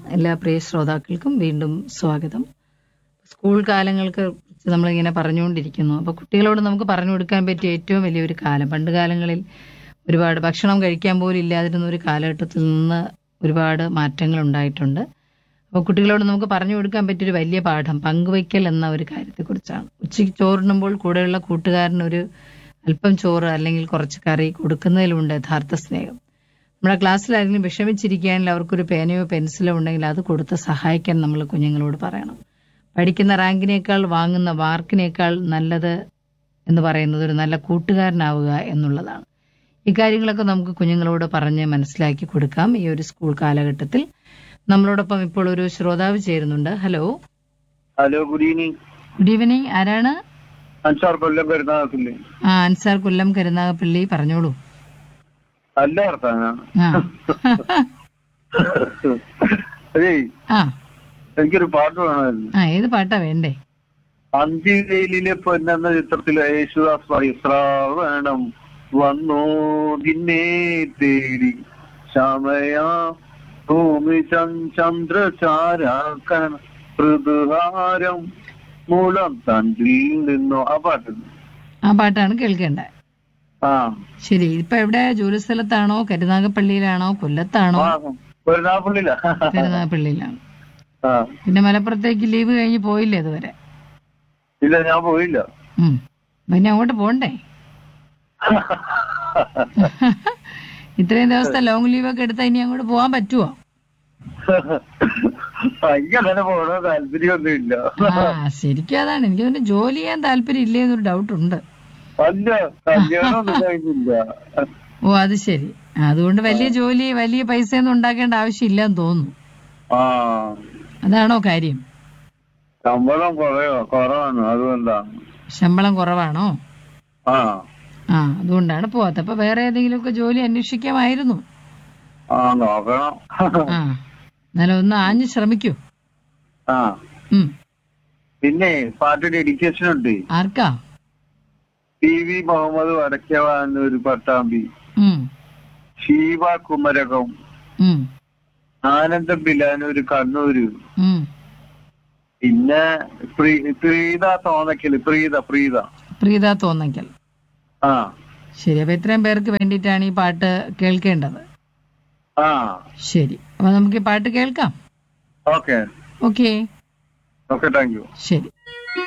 എല്ലാ പ്രിയ ശ്രോതാക്കൾക്കും വീണ്ടും സ്വാഗതം സ്കൂൾ കാലങ്ങൾക്ക് കുറിച്ച് നമ്മളിങ്ങനെ പറഞ്ഞുകൊണ്ടിരിക്കുന്നു അപ്പോൾ കുട്ടികളോട് നമുക്ക് പറഞ്ഞു കൊടുക്കാൻ പറ്റിയ ഏറ്റവും വലിയൊരു കാലം പണ്ട് കാലങ്ങളിൽ ഒരുപാട് ഭക്ഷണം കഴിക്കാൻ പോലും ഇല്ലാതിരുന്ന ഒരു കാലഘട്ടത്തിൽ നിന്ന് ഒരുപാട് മാറ്റങ്ങൾ ഉണ്ടായിട്ടുണ്ട് അപ്പോൾ കുട്ടികളോട് നമുക്ക് പറഞ്ഞു കൊടുക്കാൻ പറ്റിയൊരു വലിയ പാഠം പങ്കുവയ്ക്കൽ എന്ന ഒരു കാര്യത്തെക്കുറിച്ചാണ് ഉച്ചയ്ക്ക് ചോറുണ്ണുമ്പോൾ കൂടെയുള്ള കൂട്ടുകാരനൊരു അല്പം ചോറ് അല്ലെങ്കിൽ കുറച്ച് കറി കൊടുക്കുന്നതിലുണ്ട് യഥാർത്ഥ സ്നേഹം നമ്മുടെ ക്ലാസ്സിൽ ആരെങ്കിലും വിഷമിച്ചിരിക്കുകയാണെങ്കിൽ അവർക്കൊരു പേനയോ പെൻസിലോ ഉണ്ടെങ്കിൽ അത് കൊടുത്ത് സഹായിക്കാൻ നമ്മൾ കുഞ്ഞുങ്ങളോട് പറയണം പഠിക്കുന്ന റാങ്കിനേക്കാൾ വാങ്ങുന്ന മാർക്കിനേക്കാൾ നല്ലത് എന്ന് പറയുന്നത് ഒരു നല്ല കൂട്ടുകാരനാവുക എന്നുള്ളതാണ് ഇക്കാര്യങ്ങളൊക്കെ നമുക്ക് കുഞ്ഞുങ്ങളോട് പറഞ്ഞ് മനസ്സിലാക്കി കൊടുക്കാം ഈ ഒരു സ്കൂൾ കാലഘട്ടത്തിൽ നമ്മളോടൊപ്പം ഇപ്പോൾ ഒരു ശ്രോതാവ് ചേരുന്നുണ്ട് hello hello good evening good evening ആരാണ് അൻസാർ കൊല്ലം പെരുന്നാക്കില്ലേ ആ അൻസാർ കൊല്ലം കരുനാഗപ്പള്ളി പറഞ്ഞോളൂ അല്ല വർത്താനാ ആ അതേ ആ എനിക്കൊരു പാട്ട് വേണമായിരുന്നു ആ ഏത് പാട്ടാ വേണ്ടേ അഞ്ച് വെയിലിലെ പൊന്നെന്ന ചിത്രത്തിലെ യേശുദാസ് പാടി ശ്രാവണം വന്നോ നിന്നെ തേടി ശമയ ഭൂമി ചന്ദ്രചാരാക്കൻ മൃദുഹാരം മൂലം തണ്ടിൽ നിന്നോ ആ പാട്ട് ആ പാട്ടാണ് കേൾക്കേണ്ടത് ആ ശരി ഇപ്പൊ എവിടെ ജോലി സ്ഥലത്താണോ കരുനാഗപ്പള്ളിയിലാണോ കൊല്ലത്താണോ ആ പെരുന്നാപ്പള്ളിയില കരുനാഗപ്പള്ളിയിലാണ് ആ പിന്നെ മലപ്പുറത്തേക്ക് ലീവ് കഴിഞ്ഞ് പോയില്ലേ ഇതുവരെ ഇല്ല ഞാൻ പോയില്ല ഉം പിന്നെ അങ്ങോട്ട് പോണ്ടേ ഇത്രയും ദിവസത്തെ ലോങ് ലീവ് ഒക്കെ എടുത്താൽ ഇനി അങ്ങോട്ട് പോകാൻ പറ്റുമോ അങ്ങനെ പോണ താല്പര്യമൊന്നും ഇല്ല ആ ശരിക്കും അതാണ് എനിക്ക് തോന്നുന്നു ജോലി ചെയ്യാൻ താല്പര്യം ഇല്ലേ എന്നൊരു ഡൗട്ട് ഉണ്ട് അല്ല കല്യാണം ഒന്നും കഴിഞ്ഞില്ല ഓ അത് ശരി ആ, അതുകൊണ്ട് വലിയ ജോലി വലിയ പൈസ ഒന്നും ഉണ്ടാക്കേണ്ട ആവശ്യമില്ലെന്ന് തോന്നുന്നു ആ അതാണോ കാര്യം ശമ്പളം കുറയോ കുറവാണ് അതുകൊണ്ടാണ് ശമ്പളം കുറവാണോ ആ ആ അതുകൊണ്ടാണ് പോവാത്തത് അപ്പൊ വേറെ ഏതെങ്കിലുമൊക്കെ ജോലി അന്വേഷിക്കാമായിരുന്നു ആ നോക്കണം ആ എന്നാലും ഒന്ന് ആഞ്ഞ് ശ്രമിക്കൂ ആ ഉം പിന്നെ പാട്ട് ഡെഡിക്കേഷൻ ഉണ്ട് ആർക്കാ പി വി മുഹമ്മദ് വടക്കവാൻ ഒരു പട്ടാമ്പി ഉം ഷീബ കുമരകം ഉം ആനന്ദ ബിലാനൂര് കണ്ണൂര് ഉം പിന്നെ പ്രീ- പ്രീത തോന്നക്കല് പ്രീത പ്രീത പ്രീത തോന്നയ്ക്കൽ ആ ശരി അപ്പൊ ഇത്രയും പേർക്ക് വേണ്ടിയിട്ടാണ് ഈ പാട്ട് കേൾക്കേണ്ടത് ആ ശരി അപ്പൊ നമുക്ക് ഈ പാട്ട് കേൾക്കാം okay okay okay thank you ശരി